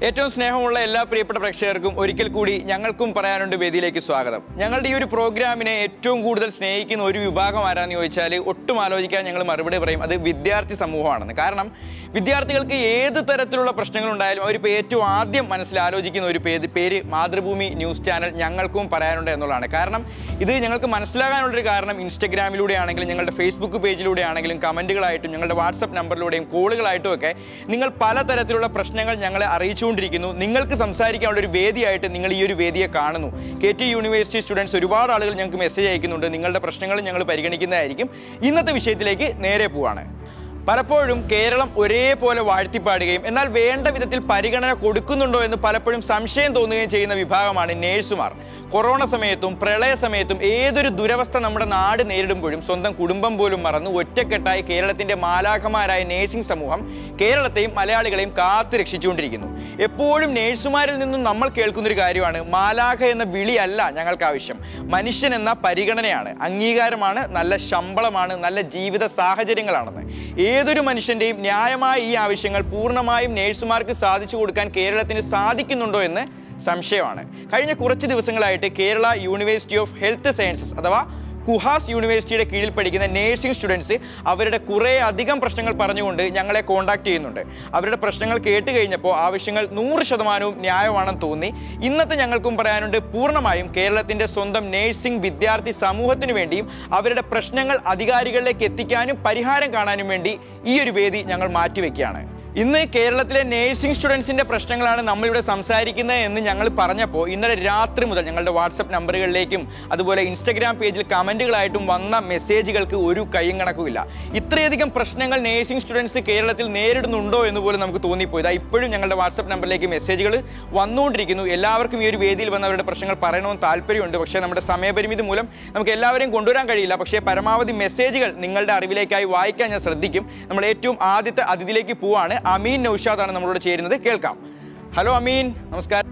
ഏറ്റവും സ്നേഹമുള്ള എല്ലാ പ്രിയപ്പെട്ട പ്രേക്ഷകർക്കും ഒരിക്കൽ കൂടി ഞങ്ങൾക്കും പറയാനുണ്ട് വേദിയിലേക്ക് സ്വാഗതം ഞങ്ങളുടെ ഈ ഒരു പ്രോഗ്രാമിനെ ഏറ്റവും കൂടുതൽ സ്നേഹിക്കുന്ന ഒരു വിഭാഗം ആരാന്ന് ചോദിച്ചാൽ ഒട്ടും ആലോചിക്കാൻ ഞങ്ങൾ മറുപടി പറയും അത് വിദ്യാർത്ഥി സമൂഹമാണെന്ന് കാരണം വിദ്യാർത്ഥികൾക്ക് ഏത് തരത്തിലുള്ള പ്രശ്നങ്ങൾ ഉണ്ടായാലും അവരിപ്പോൾ ഏറ്റവും ആദ്യം മനസ്സിൽ ആലോചിക്കുന്ന ഒരു പേര് പേര് മാതൃഭൂമി ന്യൂസ് ചാനൽ ഞങ്ങൾക്കും പറയാനുണ്ട് എന്നുള്ളതാണ് കാരണം ഇത് ഞങ്ങൾക്ക് മനസ്സിലാകാനുള്ളൊരു കാരണം ഇൻസ്റ്റഗ്രാമിലൂടെ ആണെങ്കിലും ഞങ്ങളുടെ ഫേസ്ബുക്ക് പേജിലൂടെ ആണെങ്കിലും കമൻറ്റുകളായിട്ടും ഞങ്ങളുടെ വാട്സപ്പ് നമ്പറിലൂടെയും കോളുകളായിട്ടും ഒക്കെ നിങ്ങൾ പലതരത്തിലുള്ള പ്രശ്നങ്ങൾ ഞങ്ങളെ അറിയിച്ചുകൊണ്ടിരിക്കുന്നു നിങ്ങൾക്ക് സംസാരിക്കാനുള്ള ഒരു വേദിയായിട്ട് നിങ്ങൾ ഈ ഒരു വേദിയെ കാണുന്നു കെ ടി യൂണിവേഴ്സിറ്റി സ്റ്റുഡൻസ് ഒരുപാട് ആളുകൾ ഞങ്ങൾക്ക് മെസ്സേജ് അയക്കുന്നുണ്ട് നിങ്ങളുടെ പ്രശ്നങ്ങൾ ഞങ്ങൾ പരിഗണിക്കുന്നതായിരിക്കും ഇന്നത്തെ വിഷയത്തിലേക്ക് നേരെ പോവാണ് പലപ്പോഴും കേരളം ഒരേപോലെ വാഴ്ത്തിപ്പാടുകയും എന്നാൽ വേണ്ട വിധത്തിൽ പരിഗണന കൊടുക്കുന്നുണ്ടോ എന്ന് പലപ്പോഴും സംശയം തോന്നുകയും ചെയ്യുന്ന വിഭാഗമാണ് നേഴ്സുമാർ കൊറോണ സമയത്തും പ്രളയ സമയത്തും ഏതൊരു ദുരവസ്ഥ നമ്മുടെ നാട് നേരിടുമ്പോഴും സ്വന്തം കുടുംബം പോലും മറന്ന് ഒറ്റക്കെട്ടായി കേരളത്തിന്റെ മാലാഖമാരായ നേഴ്സിംഗ് സമൂഹം കേരളത്തെയും മലയാളികളെയും കാത്തു രക്ഷിച്ചുകൊണ്ടിരിക്കുന്നു എപ്പോഴും നേഴ്സുമാരിൽ നിന്നും നമ്മൾ കേൾക്കുന്ന ഒരു കാര്യമാണ് മാലാഖ എന്ന വിളിയല്ല ഞങ്ങൾക്ക് ആവശ്യം മനുഷ്യൻ എന്ന പരിഗണനയാണ് അംഗീകാരമാണ് നല്ല ശമ്പളമാണ് നല്ല ജീവിത സാഹചര്യങ്ങളാണെന്ന് ഏതൊരു മനുഷ്യന്റെയും ന്യായമായ ഈ ആവശ്യങ്ങൾ പൂർണ്ണമായും നേഴ്സുമാർക്ക് സാധിച്ചു കൊടുക്കാൻ കേരളത്തിന് സാധിക്കുന്നുണ്ടോ എന്ന് സംശയമാണ് കഴിഞ്ഞ കുറച്ച് ദിവസങ്ങളായിട്ട് Kerala university of health sciences അഥവാ കുഹാസ് യൂണിവേഴ്സിറ്റിയുടെ കീഴിൽ പഠിക്കുന്ന നേഴ്സിംഗ് സ്റ്റുഡൻസ് അവരുടെ കുറേ അധികം പ്രശ്നങ്ങൾ പറഞ്ഞുകൊണ്ട് ഞങ്ങളെ കോൺടാക്ട് ചെയ്യുന്നുണ്ട് അവരുടെ പ്രശ്നങ്ങൾ കേട്ട് കഴിഞ്ഞപ്പോൾ ആവശ്യങ്ങൾ നൂറ് ശതമാനവും ന്യായമാണെന്ന് തോന്നി ഇന്നത്തെ ഞങ്ങൾക്കും പറയാനുണ്ട് പൂർണ്ണമായും കേരളത്തിന്റെ സ്വന്തം നേഴ്സിംഗ് വിദ്യാർത്ഥി സമൂഹത്തിന് വേണ്ടിയും അവരുടെ പ്രശ്നങ്ങൾ അധികാരികളിലേക്ക് എത്തിക്കാനും പരിഹാരം കാണാനും വേണ്ടി ഈ ഒരു വേദി ഞങ്ങൾ മാറ്റിവെക്കുകയാണ് ഇന്ന് കേരളത്തിലെ നേഴ്സിംഗ് സ്റ്റുഡൻസിന്റെ പ്രശ്നങ്ങളാണ് നമ്മളിവിടെ സംസാരിക്കുന്നത് എന്ന് ഞങ്ങൾ പറഞ്ഞപ്പോൾ ഇന്നലെ രാത്രി മുതൽ ഞങ്ങളുടെ വാട്സപ്പ് നമ്പറുകളിലേക്കും അതുപോലെ ഇൻസ്റ്റഗ്രാം പേജിൽ കമന്റുകളായിട്ടും വന്ന മെസ്സേജുകൾക്ക് ഒരു കയ്യും കണക്കുമില്ല ഇത്രയധികം പ്രശ്നങ്ങൾ നേഴ്സിംഗ് സ്റ്റുഡൻസ് കേരളത്തിൽ നേരിടുന്നുണ്ടോ എന്ന് പോലും നമുക്ക് തോന്നിപ്പോയി ഇതാ ഇപ്പോഴും ഞങ്ങളുടെ വാട്സപ്പ് നമ്പറിലേക്ക് മെസ്സേജുകൾ വന്നുകൊണ്ടിരിക്കുന്നു എല്ലാവർക്കും ഈ ഒരു വേദിയിൽ വന്ന് അവരുടെ പ്രശ്നങ്ങൾ പറയണമെന്ന് താല്പര്യമുണ്ട് പക്ഷേ നമ്മുടെ സമയപരിമിതി മൂലം നമുക്ക് എല്ലാവരെയും കൊണ്ടുവരാൻ കഴിയില്ല പക്ഷേ പരമാവധി മെസ്സേജുകൾ നിങ്ങളുടെ അറിവിലേക്കായി വായിക്കാൻ ഞാൻ ശ്രദ്ധിക്കും നമ്മൾ ഏറ്റവും ആദ്യത്തെ അതിഥിയിലേക്ക് പോവാണ് അമീൻ നൌഷാദാണ് നമ്മളോട് ചേരുന്നത് കേൾക്കാം ഹലോ അമീൻ നമസ്കാരം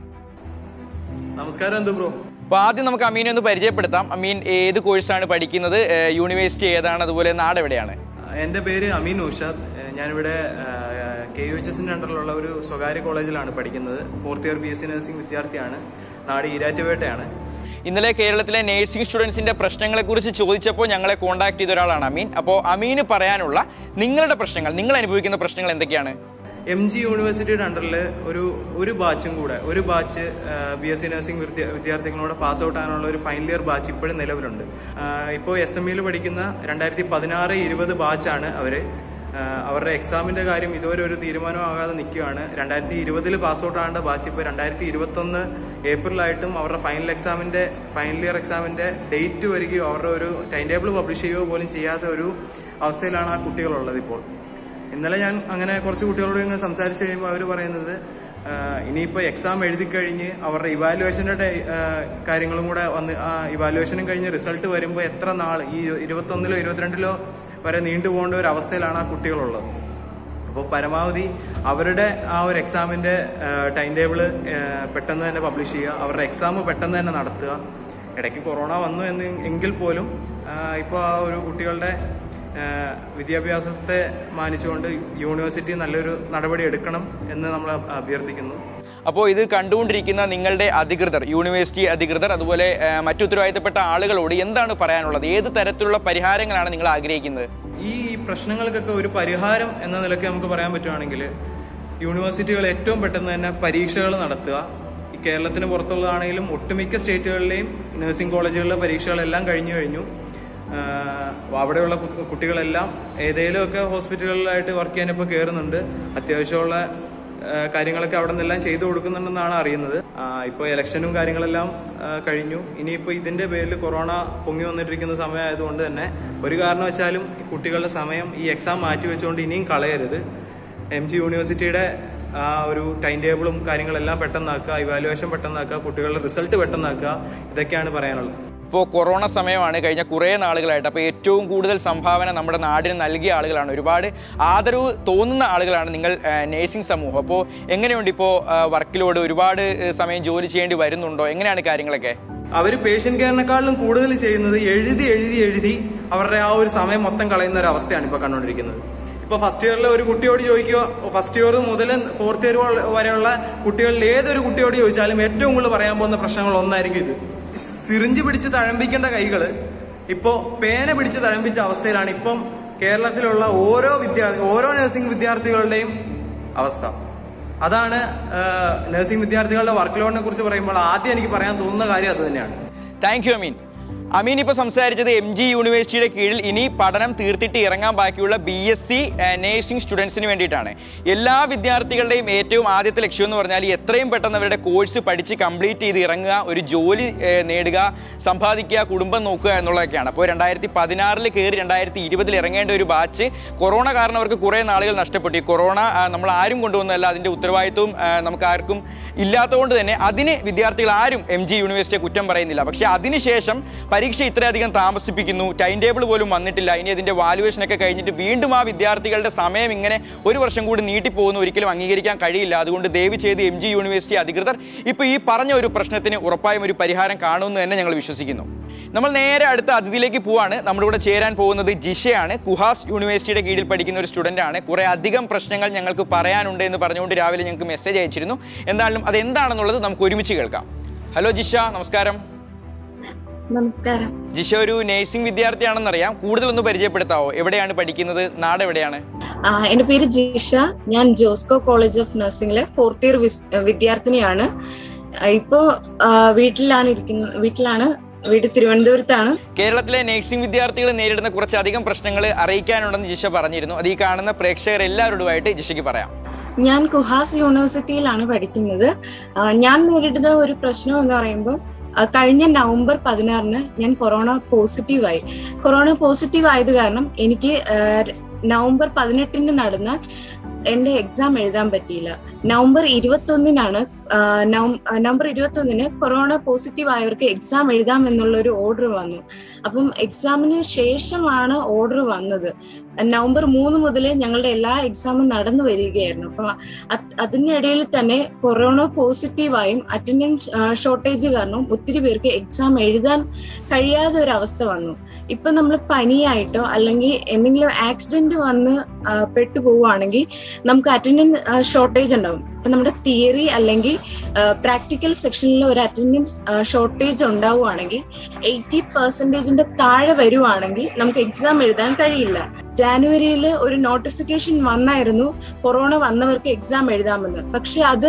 നമസ്കാരം എന്ത് ബ്രോ അപ്പോൾ ആദ്യം നമുക്ക് അമീനെ ഒന്ന് പരിചയപ്പെടുത്താം അമീൻ ഏത് കോഴ്സാണ് പഠിക്കുന്നത് ഏഹ് യൂണിവേഴ്സിറ്റി ഏതാണ് അതുപോലെ നാട് എവിടെയാണ് എൻ്റെ പേര് അമീൻ ഉഷാദ് ഏഹ് ഞാനിവിടെ കെ യു എച്ച് എസിൻ്റെ അണ്ടറിലുള്ള ഒരു സ്വകാര്യ കോളേജിലാണ് പഠിക്കുന്നത് fourth year B S C nursing വിദ്യാർത്ഥിയാണ് നാട് ഈരാറ്റുപേട്ടയാണ് ഇന്നലെ കേരളത്തിലെ നേഴ്സിംഗ് സ്റ്റുഡൻസിന്റെ പ്രശ്നങ്ങളെ കുറിച്ച് ചോദിച്ചപ്പോൾ ഞങ്ങളെ കോൺടാക്ട് ചെയ്ത ഒരാളാണ് അമീൻ അപ്പോൾ അമീന് പറയാനുള്ള നിങ്ങളുടെ പ്രശ്നങ്ങൾ നിങ്ങൾ അനുഭവിക്കുന്ന പ്രശ്നങ്ങൾ എന്തൊക്കെയാണ് എം ജി യൂണിവേഴ്സിറ്റിയുടെ അണ്ടറിൽ ഒരു ഒരു ബാച്ചും കൂടെ ഒരു batch B S C nursing വിദ്യാർത്ഥികളോട് പാസ് ഔട്ട് ആകാനുള്ള ഒരു ഫൈനൽ ഇയർ ബാച്ച് ഇപ്പോഴും നിലവിലുണ്ട് ഇപ്പോൾ എസ് എം ഇയിൽ പഠിക്കുന്ന രണ്ടായിരത്തി പതിനാറ് ഇരുപത് ബാച്ചാണ് അവർ അവരുടെ എക്സാമിന്റെ കാര്യം ഇതുവരെ ഒരു തീരുമാനമാകാതെ നിൽക്കുകയാണ് രണ്ടായിരത്തി ഇരുപതിൽ പാസ് ഔട്ട് ആകേണ്ട ബാച്ച് ഇപ്പോൾ രണ്ടായിരത്തി ഇരുപത്തൊന്ന് ഏപ്രിലായിട്ടും അവരുടെ ഫൈനൽ എക്സാമിന്റെ ഫൈനൽ ഇയർ എക്സാമിന്റെ ഡേറ്റ് വരികയോ അവരുടെ ഒരു ടൈം ടേബിൾ പബ്ലിഷ് ചെയ്യുകയോ പോലും ചെയ്യാത്ത ഒരു അവസ്ഥയിലാണ് ആ കുട്ടികളുള്ളത് ഇപ്പോൾ ഇന്നലെ ഞാൻ അങ്ങനെ കുറച്ച് കുട്ടികളോട് ഇങ്ങനെ സംസാരിച്ച് കഴിയുമ്പോൾ അവർ പറയുന്നത് ആഹ് ഇനിയിപ്പോൾ എക്സാം എഴുതി കഴിഞ്ഞ് അവരുടെ ഇവാലുവേഷൻ്റെ കാര്യങ്ങളും കൂടെ വന്ന് ആ ഇവാലുവേഷനും കഴിഞ്ഞ് റിസൾട്ട് വരുമ്പോൾ എത്ര നാൾ ഈ ഇരുപത്തൊന്നിലോ ഇരുപത്തിരണ്ടിലോ വരെ നീണ്ടുപോകേണ്ട ഒരു അവസ്ഥയിലാണ് ആ കുട്ടികളുള്ളത് അപ്പോൾ പരമാവധി അവരുടെ ആ ഒരു എക്സാമിന്റെ ടൈം ടേബിള് പെട്ടെന്ന് തന്നെ പബ്ലിഷ് ചെയ്യുക അവരുടെ എക്സാം പെട്ടെന്ന് തന്നെ നടത്തുക ഇടയ്ക്ക് കൊറോണ വന്നു എന്ന് എങ്കിൽ പോലും ഇപ്പോൾ ആ ഒരു കുട്ടികളുടെ ആഹ് വിദ്യാഭ്യാസത്തെ മാനിച്ചുകൊണ്ട് യൂണിവേഴ്സിറ്റി നല്ലൊരു നടപടി എടുക്കണം എന്ന് നമ്മൾ അഭ്യർത്ഥിക്കുന്നു അപ്പോൾ ഇത് കണ്ടുകൊണ്ടിരിക്കുന്ന നിങ്ങളുടെ അധികൃതർ യൂണിവേഴ്സിറ്റി അധികൃതർ അതുപോലെ ഏഹ്, മറ്റു ഉത്തരവാദിത്തപ്പെട്ട ആളുകളോട് എന്താണ് പറയാനുള്ളത് ഏത് തരത്തിലുള്ള പരിഹാരങ്ങളാണ് നിങ്ങൾ ആഗ്രഹിക്കുന്നത് ഈ പ്രശ്നങ്ങൾക്കൊക്കെ ഒരു പരിഹാരം എന്ന നിലയ്ക്ക് നമുക്ക് പറയാൻ പറ്റുവാണെങ്കിൽ യൂണിവേഴ്സിറ്റികൾ ഏറ്റവും പെട്ടെന്ന് തന്നെ പരീക്ഷകൾ നടത്തുക ഈ കേരളത്തിന് പുറത്തുള്ളതാണെങ്കിലും ഒട്ടുമിക്ക സ്റ്റേറ്റുകളിലെയും നഴ്സിംഗ് കോളേജുകളിലെ പരീക്ഷകളെല്ലാം കഴിഞ്ഞു കഴിഞ്ഞു ആഹ് അവിടെയുള്ള കു- കുട്ടികളെല്ലാം ഏതെങ്കിലുമൊക്കെ ഹോസ്പിറ്റലുകളിലായിട്ട് വർക്ക് ചെയ്യാൻ ഇപ്പോൾ കയറുന്നുണ്ട് അത്യാവശ്യമുള്ള ആഹ് കാര്യങ്ങളൊക്കെ അവിടെ നിന്നെല്ലാം ചെയ്തു കൊടുക്കുന്നുണ്ടെന്നാണ് അറിയുന്നത് ആഹ് ഇപ്പോൾ ഇലക്ഷനും കാര്യങ്ങളെല്ലാം ആഹ് കഴിഞ്ഞു ഇനിയിപ്പോൾ ഇതിന്റെ പേരിൽ കൊറോണ പൊങ്ങി വന്നിട്ടിരിക്കുന്ന സമയമായതുകൊണ്ട് തന്നെ ഒരു കാരണവശാലും ഈ കുട്ടികളുടെ സമയം ഈ എക്സാം മാറ്റി വെച്ചുകൊണ്ട് ഇനിയും കളയരുത് എം ജി യൂണിവേഴ്സിറ്റിയുടെ ആ ഒരു ടൈം ടേബിളും കാര്യങ്ങളെല്ലാം പെട്ടെന്നാക്കുക ഇവാലുവേഷൻ പെട്ടെന്നാക്കുക കുട്ടികളുടെ റിസൾട്ട് പെട്ടെന്നാക്കുക ഇതൊക്കെയാണ് പറയാനുള്ളത് ഇപ്പോൾ കൊറോണ സമയമാണ് കഴിഞ്ഞ കുറേ നാളുകളായിട്ട് അപ്പോൾ ഏറ്റവും കൂടുതൽ സംഭാവന നമ്മുടെ നാടിന് നൽകിയ ആളുകളാണ് ഒരുപാട് ആദരവ് തോന്നുന്ന ആളുകളാണ് നിങ്ങൾ നേഴ്സിംഗ് സമൂഹം അപ്പോൾ എങ്ങനെയുണ്ട് ഇപ്പോൾ വർക്കിലോട് ഒരുപാട് ഏഹ്, സമയം ജോലി ചെയ്യേണ്ടി വരുന്നുണ്ടോ എങ്ങനെയാണ് കാര്യങ്ങളൊക്കെ അവർ പേഷ്യന്റ് കെയറിനെക്കാളും കൂടുതൽ ചെയ്യുന്നത് എഴുതി എഴുതി എഴുതി അവരുടെ ആ ഒരു സമയം മൊത്തം കളയുന്ന ഒരു അവസ്ഥയാണ് ഇപ്പോൾ കണ്ടുകൊണ്ടിരിക്കുന്നത് ഇപ്പൊ ഫസ്റ്റ് ഇയറിൽ ഒരു കുട്ടിയോട് ചോദിക്കുക ഫസ്റ്റ് ഇയർ മുതൽ ഫോർത്ത് ഇയർ വരെയുള്ള കുട്ടികളിൽ ഏതൊരു കുട്ടിയോട് ചോദിച്ചാലും ഏറ്റവും കൂടുതൽ പറയാൻ പോകുന്ന പ്രശ്നങ്ങൾ ഒന്നായിരിക്കും ഇത് സിറിഞ്ച് പിടിച്ച് തഴമ്പിക്കേണ്ട കൈകള് ഇപ്പോ പേന പിടിച്ച് തഴമ്പിച്ച അവസ്ഥയിലാണ് ഇപ്പം കേരളത്തിലുള്ള ഓരോ വിദ്യാർത്ഥി ഓരോ നഴ്സിംഗ് വിദ്യാർത്ഥികളുടെയും അവസ്ഥ അതാണ് നഴ്സിംഗ് വിദ്യാർത്ഥികളുടെ വർക്ക് ലോഡിനെ കുറിച്ച് പറയുമ്പോൾ ആദ്യം എനിക്ക് പറയാൻ തോന്നുന്ന കാര്യം അത് തന്നെയാണ് താങ്ക് യു അമീൻ അമീൻ ഇപ്പോൾ സംസാരിച്ചത് എം ജി യൂണിവേഴ്സിറ്റിയുടെ കീഴിൽ ഇനി പഠനം തീർത്തിട്ട് ഇറങ്ങാൻ ബാക്കിയുള്ള ബി എസ് സി നേഴ്സിംഗ് സ്റ്റുഡൻസിന് വേണ്ടിയിട്ടാണ് എല്ലാ വിദ്യാർത്ഥികളുടെയും ഏറ്റവും ആദ്യത്തെ ലക്ഷ്യം എന്ന് പറഞ്ഞാൽ എത്രയും പെട്ടെന്ന് അവരുടെ കോഴ്സ് പഠിച്ച് കംപ്ലീറ്റ് ചെയ്ത് ഇറങ്ങുക ഒരു ജോലി ഏഹ്, നേടുക സമ്പാദിക്കുക കുടുംബം നോക്കുക എന്നുള്ളതൊക്കെയാണ് അപ്പോൾ രണ്ടായിരത്തി പതിനാറിൽ കയറി രണ്ടായിരത്തി ഇരുപതിൽ ഇറങ്ങേണ്ട ഒരു ബാച്ച് കൊറോണ കാരണം അവർക്ക് കുറേ നാളുകൾ നഷ്ടപ്പെട്ടു ഈ കൊറോണ ആ, നമ്മൾ ആരും കൊണ്ടുവന്നതല്ല അതിൻ്റെ ഉത്തരവാദിത്വവും ആ, നമുക്ക് ആർക്കും ഇല്ലാത്തതുകൊണ്ട് തന്നെ അതിന് വിദ്യാർത്ഥികൾ ആരും എം ജി യൂണിവേഴ്സിറ്റിയെ കുറ്റം പറയുന്നില്ല പക്ഷേ അതിനുശേഷം പരീക്ഷ ഇത്രയധികം താമസിപ്പിക്കുന്നു ടൈം ടേബിൾ പോലും വന്നിട്ടില്ല ഇനി അതിൻ്റെ വാലുവേഷൻ ഒക്കെ കഴിഞ്ഞിട്ട് വീണ്ടും ആ വിദ്യാർത്ഥികളുടെ സമയം ഇങ്ങനെ ഒരു വർഷം കൂടി നീട്ടിപ്പോകുന്നു ഒരിക്കലും അംഗീകരിക്കാൻ കഴിയില്ല അതുകൊണ്ട് ദയവ് ചെയ്ത് എം ജി യൂണിവേഴ്സിറ്റി അധികൃതർ ഇപ്പോൾ ഈ പറഞ്ഞ ഒരു പ്രശ്നത്തിന് ഉറപ്പായും ഒരു പരിഹാരം കാണുമെന്ന് തന്നെ ഞങ്ങൾ വിശ്വസിക്കുന്നു നമ്മൾ നേരെ അടുത്ത അതിഥിയിലേക്ക് പോവാണ് നമ്മുടെ കൂടെ ചേരാൻ പോകുന്നത് ജിഷയാണ് കുഹാസ് യൂണിവേഴ്സിറ്റിയുടെ കീഴിൽ പഠിക്കുന്ന ഒരു സ്റ്റുഡൻ്റ് ആണ് കുറേ അധികം പ്രശ്നങ്ങൾ ഞങ്ങൾക്ക് പറയാനുണ്ട് എന്ന് പറഞ്ഞുകൊണ്ട് രാവിലെ ഞങ്ങൾക്ക് മെസ്സേജ് അയച്ചിരുന്നു എന്തായാലും അത് എന്താണെന്നുള്ളത് നമുക്ക് ഒരുമിച്ച് കേൾക്കാം ഹലോ ജിഷ നമസ്കാരം നമസ്കാരം ജിഷ ഒരു നേഴ്സിംഗ് വിദ്യാർത്ഥിയാണെന്നറിയാം കൂടുതലൊന്ന് പരിചയപ്പെടുത്താവോ എവിടെയാണ് പഠിക്കുന്നത് നാട് എവിടെയാണ് ആ, എന്റെ പേര് ജിഷ ഞാൻ ജോസ്കോ കോളേജ് ഓഫ് നഴ്സിംഗിലെ ഫോർത്ത് ഇയർ വിദ്യാർത്ഥിനിയാണ് ആ, ഇപ്പോ ആ, വീട്ടിലാണ് ഇരിക്കുന്നത് വീട്ടിലാണ് വീട് തിരുവനന്തപുരത്താണ് കേരളത്തിലെ നേഴ്സിംഗ് വിദ്യാർത്ഥികൾ നേരിടുന്ന കുറച്ചധികം പ്രശ്നങ്ങൾ അറിയിക്കാനുണ്ടെന്ന് ജിഷ പറഞ്ഞിരുന്നു അത് ഈ കാണുന്ന പ്രേക്ഷകർ എല്ലാവരോടുമായിട്ട് ജിഷയ്ക്ക് പറയാം ഞാൻ കുഹാസ് യൂണിവേഴ്സിറ്റിയിലാണ് പഠിക്കുന്നത് ആ, ഞാൻ നേരിടുന്ന ഒരു പ്രശ്നം എന്ന് പറയുമ്പോൾ ആ, കഴിഞ്ഞ നവംബർ പതിനാറിന് ഞാൻ കൊറോണ പോസിറ്റീവായി കൊറോണ പോസിറ്റീവ് ആയത് കാരണം എനിക്ക് ആ, നവംബർ പതിനെട്ടിന് നടന്ന എന്റെ എക്സാം എഴുതാൻ പറ്റിയില്ല നവംബർ ഇരുപത്തി ഒന്നിനാണ് നവംബർ ഇരുപത്തി ഒന്നിന് കൊറോണ പോസിറ്റീവ് ആയവർക്ക് എക്സാം എഴുതാം എന്നുള്ള ഒരു ഓർഡർ വന്നു അപ്പം എക്സാമിന് ശേഷമാണ് ഓർഡർ വന്നത് നവംബർ മൂന്ന് മുതൽ ഞങ്ങളുടെ എല്ലാ എക്സാമും നടന്നു വരികയായിരുന്നു അപ്പൊ അത്- അതിനിടയിൽ തന്നെ കൊറോണ പോസിറ്റീവായും അറ്റൻഡൻസ് ഷോർട്ടേജ് കാരണം ഒത്തിരി പേർക്ക് എക്സാം എഴുതാൻ കഴിയാത്ത ഒരു അവസ്ഥ വന്നു ഇപ്പൊ നമ്മൾ പനിയായിട്ടോ അല്ലെങ്കിൽ എന്തെങ്കിലും ആക്സിഡന്റ് വന്ന് ആ, പെട്ടുപോവുകയാണെങ്കിൽ നമുക്ക് അറ്റൻഡൻസ് ഷോർട്ടേജ് ഉണ്ടാവും ഇപ്പൊ നമ്മുടെ തിയറി അല്ലെങ്കിൽ പ്രാക്ടിക്കൽ സെക്ഷനിൽ ഒരു അറ്റൻഡൻസ് ഷോർട്ടേജ് ഉണ്ടാവുകയാണെങ്കിൽ എയ്റ്റി പെർസെന്റേജിന്റെ താഴെ വരുവാണെങ്കിൽ നമുക്ക് എക്സാം എഴുതാൻ കഴിയില്ല ജാനുവരിയിൽ ഒരു നോട്ടിഫിക്കേഷൻ വന്നായിരുന്നു കൊറോണ വന്നവർക്ക് എക്സാം എഴുതാമെന്ന് പക്ഷെ അത്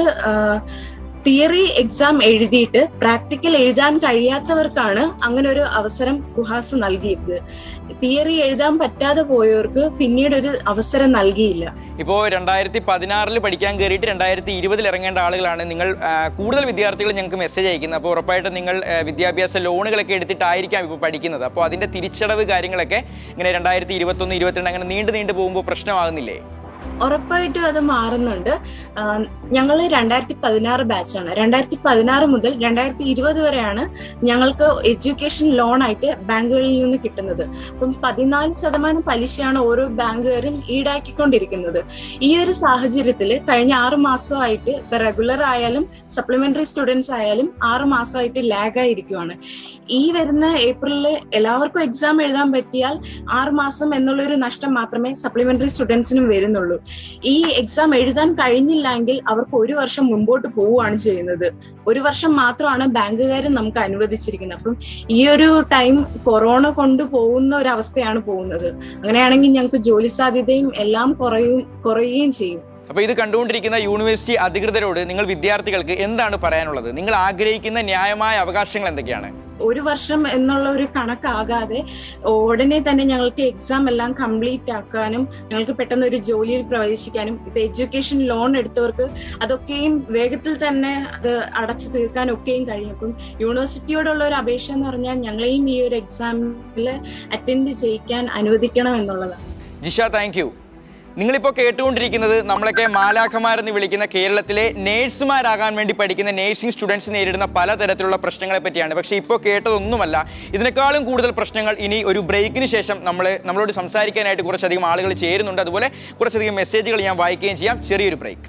തിയറി എക്സാം എഴുതിയിട്ട് പ്രാക്ടിക്കൽ എഴുതാൻ കഴിയാത്തവർക്കാണ് അങ്ങനെ ഒരു അവസരം കുഹാസ് നൽകിയത് തിയറി എഴുതാൻ പറ്റാതെ പോയവർക്ക് പിന്നീട് ഒരു അവസരം നൽകിയില്ല ഇപ്പോൾ രണ്ടായിരത്തി പതിനാറിൽ പഠിക്കാൻ കയറിയിട്ട് രണ്ടായിരത്തി ഇരുപതിൽ ഇറങ്ങേണ്ട ആളുകളാണ് നിങ്ങൾ ആ, കൂടുതൽ വിദ്യാർത്ഥികൾ ഞങ്ങൾക്ക് മെസ്സേജ് അയക്കുന്നത് അപ്പോൾ ഉറപ്പായിട്ടും നിങ്ങൾ ആ, വിദ്യാഭ്യാസ ലോണുകളൊക്കെ എടുത്തിട്ടായിരിക്കാം ഇപ്പോൾ പഠിക്കുന്നത് അപ്പോൾ അതിൻ്റെ തിരിച്ചടവ് കാര്യങ്ങളൊക്കെ ഇങ്ങനെ രണ്ടായിരത്തി ഇരുപത്തൊന്ന് ഇരുപത്തിരണ്ട് അങ്ങനെ നീണ്ടു നീണ്ടു പോകുമ്പോൾ പ്രശ്നമാകുന്നില്ലേ ഉറപ്പായിട്ടും അത് മാറുന്നുണ്ട് ഞങ്ങൾ രണ്ടായിരത്തി പതിനാറ് ബാച്ചാണ് രണ്ടായിരത്തി പതിനാറ് മുതൽ രണ്ടായിരത്തി ഇരുപത് വരെയാണ് ഞങ്ങൾക്ക് എഡ്യൂക്കേഷൻ ലോൺ ആയിട്ട് ബാങ്കുകളിൽ നിന്ന് കിട്ടുന്നത് അപ്പം പതിനാല് ശതമാനം പലിശയാണ് ഓരോ ബാങ്കുകാരും ഈടാക്കിക്കൊണ്ടിരിക്കുന്നത് ഈ ഒരു സാഹചര്യത്തിൽ കഴിഞ്ഞ ആറ് മാസമായിട്ട് ഇപ്പൊ റെഗുലർ ആയാലും സപ്ലിമെന്ററി സ്റ്റുഡൻസ് ആയാലും ആറ് മാസമായിട്ട് ലാഗ് ആയിരിക്കുവാണ് ഈ വരുന്ന ഏപ്രിലിൽ എല്ലാവർക്കും എക്സാം എഴുതാൻ പറ്റിയാൽ ആറ് മാസം എന്നുള്ള ഒരു നഷ്ടം മാത്രമേ സപ്ലിമെന്ററി സ്റ്റുഡൻസിനും വരുന്നുള്ളൂ ഈ എക്സാം എഴുതാൻ കഴിഞ്ഞില്ലെങ്കിൽ അവർക്ക് ഒരു വർഷം മുമ്പോട്ട് പോവുകയാണ് ചെയ്യുന്നത് ഒരു വർഷം മാത്രമാണ് ബാങ്കുകാർ നമുക്ക് അനുവദിച്ചിരിക്കുന്നത് അപ്പം ഈ ഒരു ടൈം കൊറോണ കൊണ്ട് പോകുന്ന ഒരു അവസ്ഥയാണ് പോകുന്നത് അങ്ങനെയാണെങ്കിൽ ഞങ്ങൾക്ക് ജോലി സാധ്യതയും എല്ലാം കുറയും കുറയുകയും ചെയ്യും അപ്പോൾ ഇത് കണ്ടുകൊണ്ടിരിക്കുന്ന യൂണിവേഴ്സിറ്റി അധികൃതരോട് നിങ്ങൾ വിദ്യാർത്ഥികൾക്ക് എന്താണ് പറയാനുള്ളത് നിങ്ങൾ ആഗ്രഹിക്കുന്ന ന്യായമായ അവകാശങ്ങൾ എന്തൊക്കെയാണ് ഒരു വർഷം എന്നുള്ള ഒരു കണക്കാകാതെ ഉടനെ തന്നെ ഞങ്ങൾക്ക് എക്സാം എല്ലാം കംപ്ലീറ്റ് ആക്കാനും ഞങ്ങൾക്ക് പെട്ടെന്ന് ഒരു ജോലിയിൽ പ്രവേശിക്കാനും ഇപ്പൊ എഡ്യൂക്കേഷൻ ലോൺ എടുത്തവർക്ക് അതൊക്കെയും വേഗത്തിൽ തന്നെ അത് അടച്ചു തീർക്കാൻ ഒക്കെയും കഴിയും അപ്പം യൂണിവേഴ്സിറ്റിയോടുള്ള ഒരു അപേക്ഷ എന്ന് പറഞ്ഞാൽ ഞങ്ങളെയും ഈ ഒരു എക്സാമിൽ അറ്റൻഡ് ചെയ്യിക്കാൻ അനുവദിക്കണം എന്നുള്ളതാണ് ജിഷ താങ്ക് യു നിങ്ങളിപ്പോൾ കേട്ടുകൊണ്ടിരിക്കുന്നത് നമ്മളൊക്കെ മാലാഖമാരെന്ന് വിളിക്കുന്ന കേരളത്തിലെ നേഴ്സുമാരാകാൻ വേണ്ടി പഠിക്കുന്ന നേഴ്സിംഗ് സ്റ്റുഡൻസ് നേരിടുന്ന പലതരത്തിലുള്ള പ്രശ്നങ്ങളെ പറ്റിയാണ് പക്ഷേ ഇപ്പോൾ കേട്ടതൊന്നുമല്ല ഇതിനേക്കാളും കൂടുതൽ പ്രശ്നങ്ങൾ ഇനി ഒരു ബ്രേക്കിന് ശേഷം നമ്മൾ നമ്മളോട് സംസാരിക്കാനായിട്ട് കുറച്ചധികം ആളുകൾ ചേരുന്നുണ്ട് അതുപോലെ കുറച്ചധികം മെസ്സേജുകൾ ഞാൻ വായിക്കുകയും ചെയ്യാം ചെറിയൊരു ബ്രേക്ക്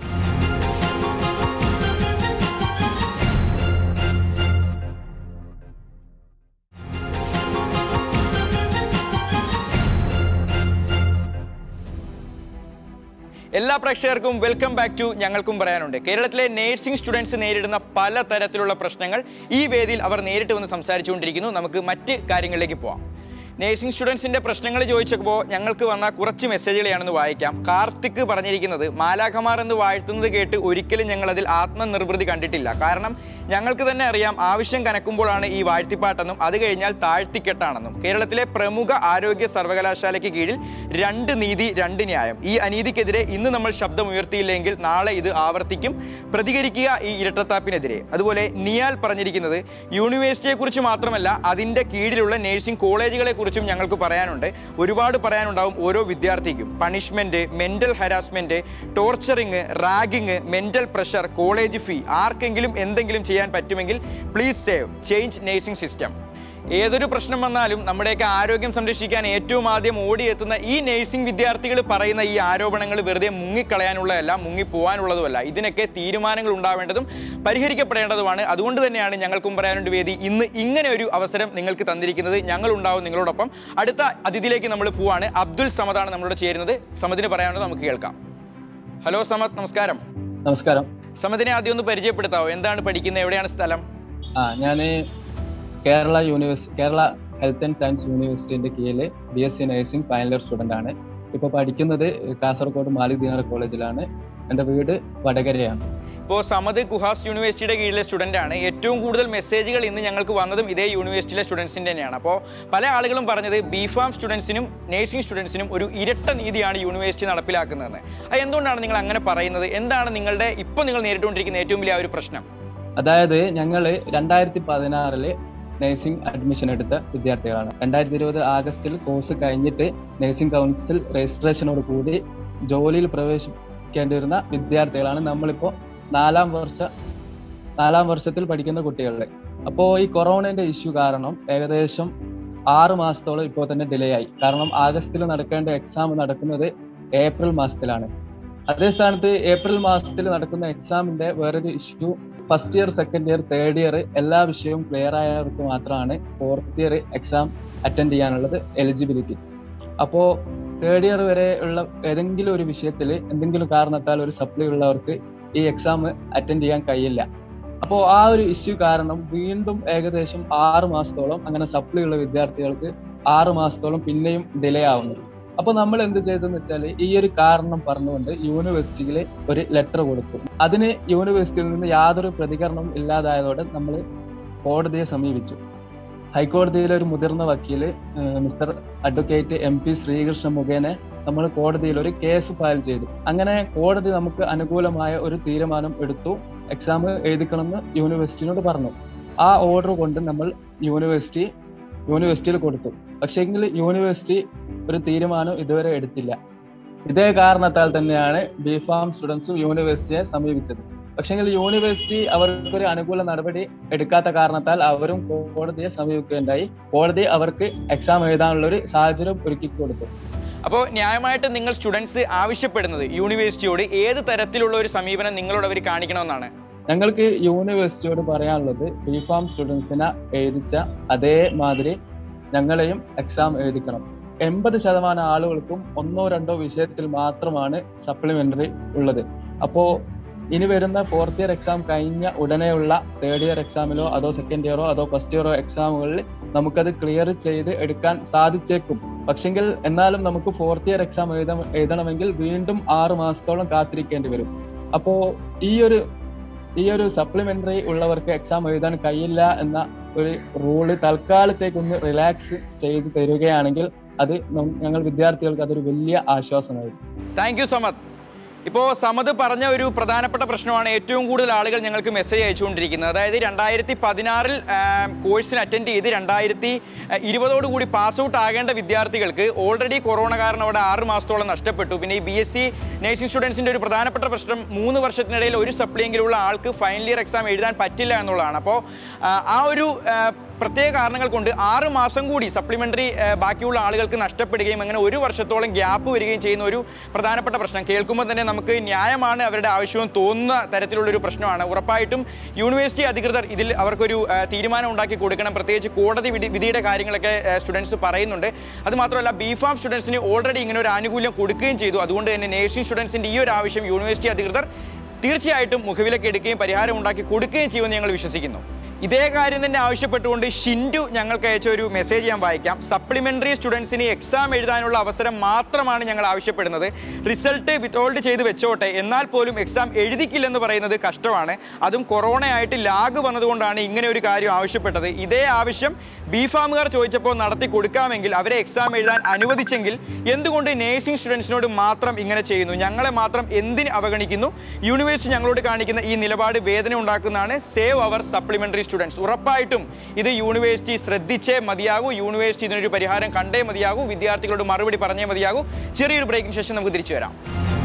എല്ലാ പ്രേക്ഷകർക്കും വെൽക്കം ബാക്ക് ടു ഞങ്ങൾക്കും പറയാനുണ്ട് കേരളത്തിലെ നേഴ്സിംഗ് സ്റ്റുഡൻസ് നേരിടുന്ന പല തരത്തിലുള്ള പ്രശ്നങ്ങൾ ഈ വേദിയിൽ അവർ നേരിട്ട് വന്ന് സംസാരിച്ചുകൊണ്ടിരിക്കുന്നു നമുക്ക് മറ്റ് കാര്യങ്ങളിലേക്ക് പോവാം നേഴ്സിംഗ് സ്റ്റുഡൻസിന്റെ പ്രശ്നങ്ങൾ ചോദിച്ചപ്പോൾ ഞങ്ങൾക്ക് വന്ന കുറച്ച് മെസ്സേജുകളാണെന്ന് വായിക്കാം കാർത്തിക് പറഞ്ഞിരിക്കുന്നത് മാലാഖമാർ എന്ന് വാഴ്ത്തുന്നത് കേട്ട് ഒരിക്കലും ഞങ്ങൾ അതിൽ ആത്മനിർവൃതി കണ്ടിട്ടില്ല കാരണം ഞങ്ങൾക്ക് തന്നെ അറിയാം ആവശ്യം കനക്കുമ്പോഴാണ് ഈ വാഴ്ത്തിപ്പാട്ടെന്നും അത് കഴിഞ്ഞാൽ താഴ്ത്തിക്കെട്ടാണെന്നും കേരളത്തിലെ പ്രമുഖ ആരോഗ്യ സർവകലാശാലയ്ക്ക് കീഴിൽ രണ്ട് നീതി രണ്ട് ന്യായം ഈ അനീതിക്കെതിരെ ഇന്ന് നമ്മൾ ശബ്ദം ഉയർത്തിയില്ലെങ്കിൽ നാളെ ഇത് ആവർത്തിക്കും പ്രതികരിക്കുക ഈ ഇരട്ടത്താപ്പിനെതിരെ അതുപോലെ നിയാൽ പറഞ്ഞിരിക്കുന്നത് യൂണിവേഴ്സിറ്റിയെക്കുറിച്ച് മാത്രമല്ല അതിൻ്റെ കീഴിലുള്ള നേഴ്സിംഗ് കോളേജുകളെ കുറിച്ചും ഞങ്ങൾക്ക് പറയാനുണ്ട് ഒരുപാട് പറയാനുണ്ടാവും ഓരോ വിദ്യാർത്ഥിക്കും punishment mental harassment torturing ragging mental pressure college fee ആർക്കെങ്കിലും എന്തെങ്കിലും ചെയ്യാൻ പറ്റുമെങ്കിൽ please save change nursing system ഏതൊരു പ്രശ്നം വന്നാലും നമ്മുടെയൊക്കെ ആരോഗ്യം സംരക്ഷിക്കാൻ ഏറ്റവും ആദ്യം ഓടിയെത്തുന്ന ഈ നേഴ്സിംഗ് വിദ്യാർത്ഥികൾ പറയുന്ന ഈ ആരോപണങ്ങൾ വെറുതെ മുങ്ങിക്കളയാനുള്ളതല്ല മുങ്ങിപ്പോവാനുള്ളതുമല്ല ഇതിനൊക്കെ തീരുമാനങ്ങൾ ഉണ്ടാവേണ്ടതും പരിഹരിക്കപ്പെടേണ്ടതുമാണ് അതുകൊണ്ട് തന്നെയാണ് ഞങ്ങൾക്കും പറയാനുണ്ട് വേദി ഇന്ന് ഇങ്ങനെ ഒരു അവസരം നിങ്ങൾക്ക് തന്നിരിക്കുന്നത് ഞങ്ങൾ ഉണ്ടാവും നിങ്ങളോടൊപ്പം അടുത്ത അതിഥിയിലേക്ക് നമ്മൾ പോവാണ് അബ്ദുൽ സമദാണ് നമ്മളോട് ചേരുന്നത് സമദിന് പറയാനുള്ളത് നമുക്ക് കേൾക്കാം ഹലോ സമദ് നമസ്കാരം നമസ്കാരം സമദിനെ ആദ്യം ഒന്ന് പരിചയപ്പെടുത്താവോ എന്താണ് പഠിക്കുന്നത് എവിടെയാണ് സ്ഥലം ആ ഞാൻ Kerala university Kerala health and science യൂണിവേഴ്സിറ്റിന്റെ കീഴിൽ B S C nursing final year student ആണ് ഇപ്പോൾ പഠിക്കുന്നത് കാസർഗോഡ് മാലിക് ദിനാർ കോളേജിലാണ് എൻ്റെ വീട് വടകരയാണ് ഇപ്പോൾ സമദ് കുഹാസ് യൂണിവേഴ്സിറ്റിയുടെ കീഴിലെ സ്റ്റുഡൻ്റ് ആണ് ഏറ്റവും കൂടുതൽ മെസ്സേജുകൾ ഇന്ന് ഞങ്ങൾക്ക് വന്നതും ഇതേ യൂണിവേഴ്സിറ്റിയിലെ സ്റ്റുഡൻസിൻ്റെ തന്നെയാണ് അപ്പോൾ പല ആളുകളും പറഞ്ഞത് ബി ഫാം സ്റ്റുഡൻസിനും നേഴ്സിംഗ് സ്റ്റുഡൻസിനും ഒരു ഇരട്ട നീതിയാണ് യൂണിവേഴ്സിറ്റി നടപ്പിലാക്കുന്നതെന്ന് അത് എന്തുകൊണ്ടാണ് നിങ്ങൾ അങ്ങനെ പറയുന്നത് എന്താണ് നിങ്ങളുടെ ഇപ്പോൾ നിങ്ങൾ നേരിട്ടുകൊണ്ടിരിക്കുന്ന ഏറ്റവും വലിയ ആ ഒരു പ്രശ്നം അതായത് ഞങ്ങൾ രണ്ടായിരത്തി പതിനാറില് നഴ്സിംഗ് അഡ്മിഷൻ എടുത്ത വിദ്യാർത്ഥികളാണ് രണ്ടായിരത്തി ഇരുപത് ആഗസ്റ്റിൽ കോഴ്സ് കഴിഞ്ഞിട്ട് നഴ്സിംഗ് കൗൺസിൽ രജിസ്ട്രേഷനോട് കൂടി ജോലിയിൽ പ്രവേശിക്കേണ്ടി വരുന്ന വിദ്യാർത്ഥികളാണ് നമ്മളിപ്പോൾ നാലാം വർഷ നാലാം വർഷത്തിൽ പഠിക്കുന്ന കുട്ടികളുടെ അപ്പോൾ ഈ കൊറോണയുടെ ഇഷ്യൂ കാരണം ഏകദേശം ആറ് മാസത്തോളം ഇപ്പോൾ തന്നെ ഡിലേ ആയി കാരണം ആഗസ്റ്റിൽ നടക്കേണ്ട എക്സാം നടക്കുന്നത് ഏപ്രിൽ മാസത്തിലാണ് അതേ സ്ഥാനത്ത് ഏപ്രിൽ മാസത്തിൽ നടക്കുന്ന എക്സാമിന്റെ വേറൊരു issue first year second year third year എല്ലാ വിഷയവും ക്ലിയർ ആയവർക്ക് മാത്രമാണ് ഫോർത്ത് ഇയർ എക്സാം അറ്റൻഡ് ചെയ്യാനുള്ളത് എലിജിബിലിറ്റി അപ്പോൾ തേർഡ് ഇയർ വരെ ഉള്ള ഏതെങ്കിലും ഒരു വിഷയത്തിൽ എന്തെങ്കിലും കാരണത്താൽ ഒരു സപ്ലൈ ഉള്ളവർക്ക് ഈ എക്സാം അറ്റൻഡ് ചെയ്യാൻ കഴിയില്ല അപ്പോൾ ആ ഒരു ഇഷ്യൂ കാരണം വീണ്ടും ഏകദേശം ആറ് മാസത്തോളം അങ്ങനെ സപ്ലൈ ഉള്ള വിദ്യാർത്ഥികൾക്ക് ആറ് മാസത്തോളം പിന്നെയും ഡിലേ ആവുന്നു അപ്പൊ നമ്മൾ എന്ത് ചെയ്തെന്ന് വെച്ചാൽ ഈ ഒരു കാരണം പറഞ്ഞുകൊണ്ട് യൂണിവേഴ്സിറ്റിയിൽ ഒരു ലെറ്റർ കൊടുത്തു അതിന് യൂണിവേഴ്സിറ്റിയിൽ നിന്ന് യാതൊരു പ്രതികരണവും ഇല്ലാതായതോടെ നമ്മൾ കോടതിയെ സമീപിച്ചു ഹൈക്കോടതിയിലെ ഒരു മുതിർന്ന വക്കീല് ഏഹ് mister advocate M P Sreekrishna മുഖേന നമ്മൾ കോടതിയിൽ ഒരു കേസ് ഫയൽ ചെയ്തു അങ്ങനെ കോടതി നമുക്ക് അനുകൂലമായ ഒരു തീരുമാനം എടുത്തു എക്സാം എഴുതിക്കണമെന്ന് യൂണിവേഴ്സിറ്റിനോട് പറഞ്ഞു ആ ഓർഡർ കൊണ്ട് നമ്മൾ യൂണിവേഴ്സിറ്റി യൂണിവേഴ്സിറ്റിയിൽ കൊടുത്തു പക്ഷേങ്കിൽ യൂണിവേഴ്സിറ്റി ഒരു തീരുമാനം ഇതുവരെ എടുത്തില്ല ഇതേ കാരണത്താൽ തന്നെയാണ് ബി ഫാം സ്റ്റുഡൻസും യൂണിവേഴ്സിറ്റിയെ സമീപിച്ചത് പക്ഷെങ്കിൽ യൂണിവേഴ്സിറ്റി അവർക്കൊരു അനുകൂല നടപടി എടുക്കാത്ത കാരണത്താൽ അവരും കോടതിയെ സമീപിക്കുകയുണ്ടായി കോടതി അവർക്ക് എക്സാം എഴുതാനുള്ള ഒരു സാഹചര്യം ഒരുക്കി കൊടുത്തു അപ്പോൾ ന്യായമായിട്ട് നിങ്ങൾ സ്റ്റുഡൻസ് ആവശ്യപ്പെടുന്നത് യൂണിവേഴ്സിറ്റിയോട് ഏത് തരത്തിലുള്ള ഒരു സമീപനം നിങ്ങളോട് അവർ കാണിക്കണമെന്നാണ് ഞങ്ങൾക്ക് യൂണിവേഴ്സിറ്റിയോട് പറയാനുള്ളത് ബി ഫാം സ്റ്റുഡൻസിനെ എഴുതിച്ച അതേമാതിരി ഞങ്ങളെയും എക്സാം എഴുതിക്കണം എൺപത് ശതമാനം ആളുകൾക്കും ഒന്നോ രണ്ടോ വിഷയത്തിൽ മാത്രമാണ് സപ്ലിമെന്ററി ഉള്ളത് അപ്പോ ഇനി വരുന്ന ഫോർത്ത് ഇയർ എക്സാം കഴിഞ്ഞ ഉടനെയുള്ള തേർഡ് ഇയർ എക്സാമിലോ അതോ സെക്കൻഡ് ഇയറോ അതോ ഫസ്റ്റ് ഇയറോ എക്സാമുകളിൽ നമുക്കത് ക്ലിയർ ചെയ്ത് എടുക്കാൻ സാധിച്ചേക്കും പക്ഷെങ്കിൽ എന്നാലും നമുക്ക് ഫോർത്ത് ഇയർ എക്സാം എഴുത എഴുതണമെങ്കിൽ വീണ്ടും ആറ് മാസത്തോളം കാത്തിരിക്കേണ്ടി വരും അപ്പോ ഈ ഒരു ഈ ഒരു സപ്ലിമെന്ററി ഉള്ളവർക്ക് എക്സാം എഴുതാൻ കഴിയില്ല എന്ന ഒരു റൂള് തൽക്കാലത്തേക്ക് ഒന്ന് റിലാക്സ് ചെയ്ത് തരികയാണെങ്കിൽ അത് നം- ഞങ്ങൾ വിദ്യാർത്ഥികൾക്ക് അതൊരു വലിയ ആശ്വാസമായിരിക്കും താങ്ക് യു സമദ് ഇപ്പോൾ സമദ് പറഞ്ഞ ഒരു പ്രധാനപ്പെട്ട പ്രശ്നമാണ് ഏറ്റവും കൂടുതൽ ആളുകൾ ഞങ്ങൾക്ക് മെസ്സേജ് അയച്ചുകൊണ്ടിരിക്കുന്നത് അതായത് രണ്ടായിരത്തി പതിനാറിൽ കോഴ്സിന് അറ്റൻഡ് ചെയ്ത് രണ്ടായിരത്തി ഇരുപതോട് കൂടി പാസ് ഔട്ട് ആകേണ്ട വിദ്യാർത്ഥികൾക്ക് ഓൾറെഡി കൊറോണ കാരണം അവിടെ ആറ് മാസത്തോളം നഷ്ടപ്പെട്ടു പിന്നെ ഈ ബി എസ് സി നേഴ്സിംഗ് സ്റ്റുഡൻസിൻ്റെ ഒരു പ്രധാനപ്പെട്ട പ്രശ്നം മൂന്ന് വർഷത്തിനിടയിൽ ഒരു സപ്ലിയെങ്കിലുള്ള ആൾക്ക് ഫൈനൽ ഇയർ എക്സാം എഴുതാൻ പറ്റില്ല എന്നുള്ളതാണ് അപ്പോൾ ആ ഒരു ആ, പ്രത്യേക കാരണങ്ങൾ കൊണ്ട് ആറ് മാസം കൂടി സപ്ലിമെന്ററി ബാക്കിയുള്ള ആളുകൾക്ക് നഷ്ടപ്പെടുകയും അങ്ങനെ ഒരു വർഷത്തോളം ഗ്യാപ്പ് വരികയും ചെയ്യുന്ന ഒരു പ്രധാനപ്പെട്ട പ്രശ്നം കേൾക്കുമ്പോൾ തന്നെ നമുക്ക് ന്യായമാണ് അവരുടെ ആവശ്യവും തോന്നുന്ന തരത്തിലുള്ളൊരു പ്രശ്നമാണ് ഉറപ്പായിട്ടും യൂണിവേഴ്സിറ്റി അധികൃതർ ഇതിൽ അവർക്കൊരു ആ, തീരുമാനം ഉണ്ടാക്കി കൊടുക്കണം പ്രത്യേകിച്ച് കോടതി വിധി വിധിയുടെ കാര്യങ്ങളൊക്കെ സ്റ്റുഡൻസ് പറയുന്നുണ്ട് അത് മാത്രമല്ല ബി ഫാം സ്റ്റുഡൻസിന് ഓൾറെഡി ഇങ്ങനെ ഒരു ആനുകൂല്യം കൊടുക്കുകയും ചെയ്തു അതുകൊണ്ട് തന്നെ നേഴ്സിംഗ് സ്റ്റുഡൻസിന്റെ ഈ ഒരു ആവശ്യം യൂണിവേഴ്സിറ്റി അധികൃതർ തീർച്ചയായിട്ടും മുഖവിലക്ക് എടുക്കുകയും പരിഹാരം ഉണ്ടാക്കി കൊടുക്കുകയും ചെയ്യുമെന്ന് ഞങ്ങൾ വിശ്വസിക്കുന്നു ഇതേ കാര്യം തന്നെ ആവശ്യപ്പെട്ടുകൊണ്ട് ഷിൻഡു ഞങ്ങൾക്ക് അയച്ച ഒരു മെസ്സേജ് ഞാൻ വായിക്കാം സപ്ലിമെന്ററി സ്റ്റുഡൻസിന് എക്സാം എഴുതാനുള്ള അവസരം മാത്രമാണ് ഞങ്ങൾ ആവശ്യപ്പെടുന്നത് റിസൾട്ട് വിത്തോൾഡ് ചെയ്ത് വെച്ചോട്ടെ എന്നാൽ പോലും എക്സാം എഴുതിക്കില്ലെന്ന് പറയുന്നത് കഷ്ടമാണ് അതും കൊറോണ ആയിട്ട് ലാഗ് വന്നതുകൊണ്ടാണ് ഇങ്ങനെ ഒരു കാര്യം ആവശ്യപ്പെട്ടത് ഇതേ ആവശ്യം ബി ഫാമുകാർ ചോദിച്ചപ്പോൾ നടത്തി കൊടുക്കാമെങ്കിൽ അവരെ എക്സാം എഴുതാൻ അനുവദിച്ചെങ്കിൽ എന്തുകൊണ്ട് നേഴ്സിംഗ് സ്റ്റുഡൻസിനോട് മാത്രം ഇങ്ങനെ ചെയ്യുന്നു ഞങ്ങളെ മാത്രം എന്തിന് അവഗണിക്കുന്നു യൂണിവേഴ്സിറ്റി ഞങ്ങളോട് കാണിക്കുന്ന ഈ നിലപാട് വേദന ഉണ്ടാക്കുന്നതാണ് സേവ് അവർ സപ്ലിമെന്ററി സ്റ്റുഡൻസ് ഉറപ്പായിട്ടും ഇത് യൂണിവേഴ്സിറ്റി ശ്രദ്ധിച്ചേ മതിയാകൂ യൂണിവേഴ്സിറ്റി ഇതിനൊരു പരിഹാരം കണ്ടേ മതിയാകൂ വിദ്യാർത്ഥികളോട് മറുപടി പറഞ്ഞേ മതിയാകൂ ചെറിയൊരു ബ്രേക്കിന് ശേഷം നമുക്ക് തിരിച്ചു വരാം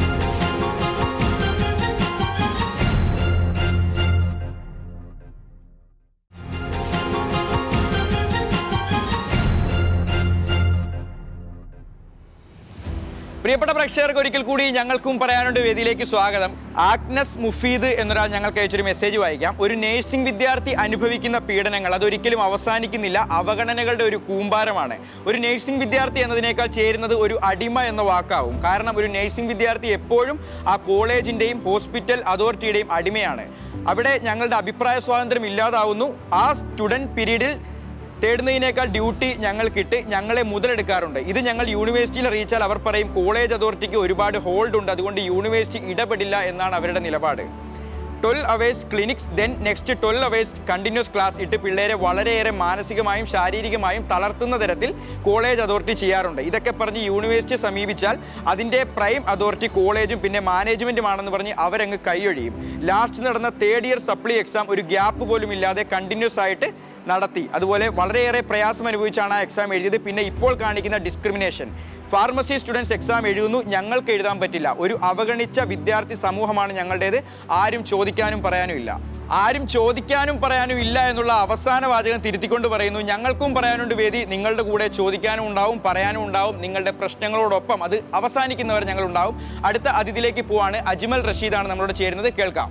പ്രിയപ്പെട്ട പ്രേക്ഷകർക്ക് ഒരിക്കൽ കൂടി ഞങ്ങൾക്കും പറയാനുണ്ട് വേദിയിലേക്ക് സ്വാഗതം ആഗ്നസ് മുഫീദ് എന്നൊരാൾ ഞങ്ങൾക്ക് അയച്ചൊരു മെസ്സേജ് വായിക്കാം ഒരു നേഴ്സിംഗ് വിദ്യാർത്ഥി അനുഭവിക്കുന്ന പീഡനങ്ങൾ അതൊരിക്കലും അവസാനിക്കുന്നില്ല അവഗണനകളുടെ ഒരു കൂമ്പാരമാണ് ഒരു നേഴ്സിംഗ് വിദ്യാർത്ഥി എന്നതിനേക്കാൾ ചേരുന്നത് ഒരു അടിമ എന്ന വാക്കാവും കാരണം ഒരു നേഴ്സിംഗ് വിദ്യാർത്ഥി എപ്പോഴും ആ കോളേജിന്റെയും ഹോസ്പിറ്റൽ അതോറിറ്റിയുടെയും അടിമയാണ് അവിടെ ഞങ്ങളുടെ അഭിപ്രായ സ്വാതന്ത്ര്യം ഇല്ലാതാവുന്നു ആ സ്റ്റുഡൻറ് പീരീഡിൽ തേടുന്നതിനേക്കാൾ ഡ്യൂട്ടി ഞങ്ങൾക്കിട്ട് ഞങ്ങളെ മുതലെടുക്കാറുണ്ട് ഇത് ഞങ്ങൾ യൂണിവേഴ്സിറ്റിയിൽ അറിയിച്ചാൽ അവർ പറയും കോളേജ് അതോറിറ്റിക്ക് ഒരുപാട് ഹോൾഡ് ഉണ്ട് അതുകൊണ്ട് യൂണിവേഴ്സിറ്റി ഇടപെടില്ല എന്നാണ് അവരുടെ നിലപാട് twelve hours clinics then next twelve hours continuous class ഇട്ട് പിള്ളേരെ വളരെയേറെ മാനസികമായും ശാരീരികമായും തളർത്തുന്ന തരത്തിൽ കോളേജ് അതോറിറ്റി ചെയ്യാറുണ്ട് ഇതൊക്കെ പറഞ്ഞ് യൂണിവേഴ്സിറ്റി സമീപിച്ചാൽ അതിൻ്റെ പ്രൈം അതോറിറ്റി കോളേജും പിന്നെ മാനേജ്മെൻറ്റുമാണെന്ന് പറഞ്ഞ് അവരങ്ങ് കൈയൊഴിയും ലാസ്റ്റ് നടന്ന തേർഡ് ഇയർ സപ്ലി എക്സാം ഒരു ഗ്യാപ്പ് പോലും ഇല്ലാതെ കണ്ടിന്യൂസ് ആയിട്ട് നടത്തി അതുപോലെ വളരെയേറെ പ്രയാസം അനുഭവിച്ചാണ് ആ എക്സാം എഴുതിയത് പിന്നെ ഇപ്പോൾ കാണിക്കുന്ന ഡിസ്ക്രിമിനേഷൻ ഫാർമസി സ്റ്റുഡൻസ് എക്സാം എഴുതുന്നു ഞങ്ങൾക്ക് എഴുതാൻ പറ്റില്ല ഒരു അവഗണിച്ച വിദ്യാർത്ഥി സമൂഹമാണ് ഞങ്ങളുടേത് ആരും ചോദിക്കാനും പറയാനും ഇല്ല ആരും ചോദിക്കാനും പറയാനും ഇല്ല എന്നുള്ള അവസാന വാചകം തിരുത്തിക്കൊണ്ട് പറയുന്നു ഞങ്ങൾക്കും പറയാനുണ്ട് വേദി നിങ്ങളുടെ കൂടെ ചോദിക്കാനും ഉണ്ടാവും പറയാനും ഉണ്ടാവും നിങ്ങളുടെ പ്രശ്നങ്ങളോടൊപ്പം അത് അവസാനിക്കുന്നവർ ഞങ്ങൾ ഉണ്ടാവും അടുത്ത അതിഥിയിലേക്ക് പോവാണ് അജ്മൽ റഷീദാണ് നമ്മളോട് ചേരുന്നത് കേൾക്കാം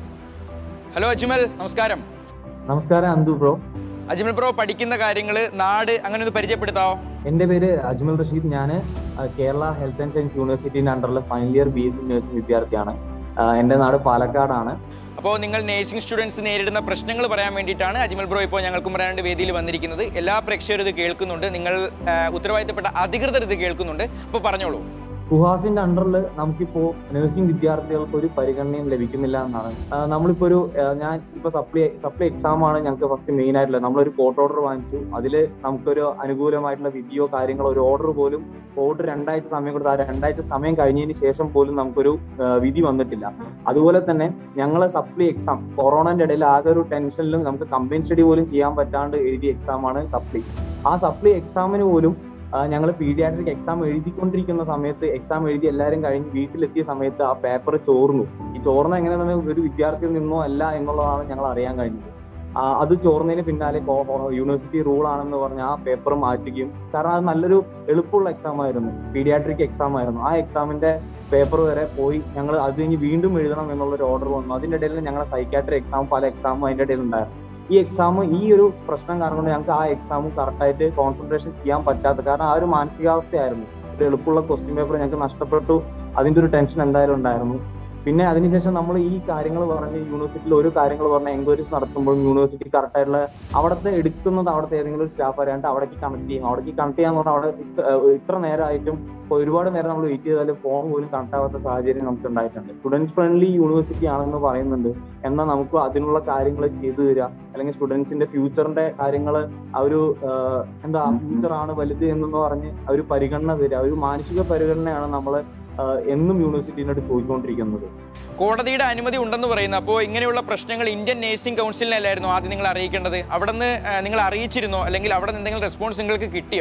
ഹലോ അജ്മൽ നമസ്കാരം നമസ്കാരം അന്തു ബ്രോ അജ്മൽ ബ്രോ പഠിക്കുന്ന കാര്യങ്ങൾ നാട് അങ്ങനെ ഒന്ന് പരിചയപ്പെടുത്താവോ എൻ്റെ പേര് അജ്മൽ റഷീദ് ഞാൻ കേരള ഹെൽത്ത് ആൻഡ് സയൻസ് യൂണിവേഴ്സിറ്റിന്റെ അണ്ടറിൽ final year B S C nursing വിദ്യാർത്ഥിയാണ് ആ, എൻ്റെ നാട് പാലക്കാടാണ് അപ്പോൾ നിങ്ങൾ നേഴ്സിംഗ് സ്റ്റുഡൻസ് നേരിടുന്ന പ്രശ്നങ്ങൾ പറയാൻ വേണ്ടിയിട്ടാണ് അജ്മൽ ബ്രോ ഇപ്പോൾ ഞങ്ങൾക്കും പറയാണ്ട് വേദിയിൽ വന്നിരിക്കുന്നത് എല്ലാ പ്രേക്ഷകരും ഇത് കേൾക്കുന്നുണ്ട് നിങ്ങൾ ആ, ഉത്തരവാദിത്തപ്പെട്ട അധികൃതർ ഇത് കേൾക്കുന്നുണ്ട് അപ്പോൾ പറഞ്ഞോളൂ കുഹാസിന്റെ അണ്ടറിൽ നമുക്കിപ്പോ നഴ്സിംഗ് വിദ്യാർത്ഥികൾക്ക് ഒരു പരിഗണനയും ലഭിക്കുന്നില്ല എന്നാണ് ആ, നമ്മളിപ്പോ ഒരു ആ, ഞാൻ ഇപ്പൊ സപ്ലൈ സപ്ലൈ എക്സാം ആണ് ഞങ്ങൾക്ക് ഫസ്റ്റ് മെയിൻ ആയിട്ടുള്ളത് നമ്മളൊരു കോർട്ട് ഓർഡർ വാങ്ങിച്ചു അതിൽ നമുക്കൊരു അനുകൂലമായിട്ടുള്ള വിധിയോ കാര്യങ്ങളോ ഒരു ഓർഡർ പോലും ഓർഡർ രണ്ടാഴ്ച സമയം കൊടുത്ത് ആ രണ്ടാഴ്ച സമയം കഴിഞ്ഞതിന് ശേഷം പോലും നമുക്കൊരു ആ, വിധി വന്നിട്ടില്ല അതുപോലെ തന്നെ ഞങ്ങൾ സപ്ലി എക്സാം കൊറോണന്റെ ഇടയിൽ ആകെ ഒരു ടെൻഷനിലും നമുക്ക് കമ്പൈൻ സ്റ്റഡി പോലും ചെയ്യാൻ പറ്റാണ്ട് എഴുതിയ എക്സാം ആണ് സപ്ലി ആ സപ്ലി എക്സാമിന് പോലും ഞങ്ങൾ പീഡിയാട്രിക് എക്സാം എഴുതിക്കൊണ്ടിരിക്കുന്ന സമയത്ത് എക്സാം എഴുതി എല്ലാവരും കഴിഞ്ഞ് വീട്ടിലെത്തിയ സമയത്ത് ആ പേപ്പർ ചോർന്നു ഈ ചോർന്ന എങ്ങനെ തന്നെ ഒരു വിദ്യാർത്ഥിയിൽ നിന്നോ അല്ല എന്നുള്ളതാണ് ഞങ്ങൾ അറിയാൻ കഴിഞ്ഞത് ആ, അത് ചോർന്നതിന് പിന്നാലെ യൂണിവേഴ്സിറ്റി റൂൾ ആണെന്ന് പറഞ്ഞ് ആ പേപ്പർ മാറ്റുകയും കാരണം അത് നല്ലൊരു എളുപ്പമുള്ള എക്സാം ആയിരുന്നു പീഡിയാട്രിക് എക്സാം ആയിരുന്നു ആ എക്സാമിന്റെ പേപ്പർ വരെ പോയി ഞങ്ങൾ അത് കഴിഞ്ഞ് വീണ്ടും എഴുതണം എന്നുള്ളൊരു ഓർഡർ വന്നു അതിന്റെ ഇടയിൽ ഞങ്ങളുടെ സൈക്കാട്രി എക്സാം പല എക്സാമും അതിന്റെ ഇടയിൽ ഉണ്ടായിരുന്നു ഈ എക്സാം ഈ ഒരു പ്രശ്നം കാരണം കൊണ്ട് ഞങ്ങൾക്ക് ആ എക്സാം കറക്റ്റായിട്ട് കോൺസെൻട്രേഷൻ ചെയ്യാൻ പറ്റാത്ത കാരണം ആ ഒരു മാനസികാവസ്ഥയായിരുന്നു ഒരു എളുപ്പമുള്ള ക്വസ്റ്റ്യൻ പേപ്പർ ഞങ്ങൾക്ക് നഷ്ടപ്പെട്ടു അതിന്റെ ഒരു ടെൻഷൻ എന്തായാലും ഉണ്ടായിരുന്നു പിന്നെ അതിനുശേഷം നമ്മൾ ഈ കാര്യങ്ങൾ പറഞ്ഞ് യൂണിവേഴ്സിറ്റിയിൽ ഓരോ കാര്യങ്ങൾ പറഞ്ഞ എൻക്വയറീസ് നടത്തുമ്പോൾ യൂണിവേഴ്സിറ്റി കറക്റ്റ് ആയിട്ടുള്ള അവിടുത്തെ എടുക്കുന്നത് അവിടുത്തെ ഏതെങ്കിലും ഒരു സ്റ്റാഫ് അറിയാണ്ട് അവിടേക്ക് കണക്ട് ചെയ്യും അവിടേക്ക് കണക്ട് ചെയ്യാന്ന് പറഞ്ഞാൽ അവിടെ ഇത്ര- ഏഹ് ഇത്ര നേരമായിട്ടും ഇപ്പൊ ഒരുപാട് നേരം നമ്മൾ വെയിറ്റ് ചെയ്താലും ഫോൺ പോലും കണക്ട് ആവാത്ത സാഹചര്യം നമുക്ക് ഉണ്ടായിട്ടുണ്ട് സ്റ്റുഡൻസ് ഫ്രണ്ട്ലി യൂണിവേഴ്സിറ്റി ആണെന്ന് പറയുന്നുണ്ട് എന്നാൽ നമുക്ക് അതിനുള്ള കാര്യങ്ങൾ ചെയ്തു തരിക അല്ലെങ്കിൽ സ്റ്റുഡൻസിന്റെ ഫ്യൂച്ചറിന്റെ കാര്യങ്ങൾ ആ ഒരു ഏഹ് എന്താ ഫ്യൂച്ചർ ആണ് വലുത് എന്നൊന്ന് പറഞ്ഞ് ആ ഒരു പരിഗണന തരിക ഒരു മാനസിക പരിഗണനയാണ് നമ്മൾ എന്നും യൂണിവേഴ്സിറ്റിനോട് ചോദിച്ചുകൊണ്ടിരിക്കുന്നത് കോടതിയുടെ അനുമതി ഉണ്ടെന്ന് പറയുന്നു അപ്പോൾ ഇങ്ങനെയുള്ള പ്രശ്നങ്ങൾ ഇന്ത്യൻ നേഴ്സിംഗ് കൗൺസിലിനല്ലായിരുന്നു ആദ്യം നിങ്ങൾ അറിയിക്കേണ്ടത് അവിടെ നിന്ന് നിങ്ങൾ അറിയിച്ചിരുന്നോ അല്ലെങ്കിൽ അവിടെ നിന്ന് എന്തെങ്കിലും റെസ്പോൺസ് നിങ്ങൾക്ക് കിട്ടിയോ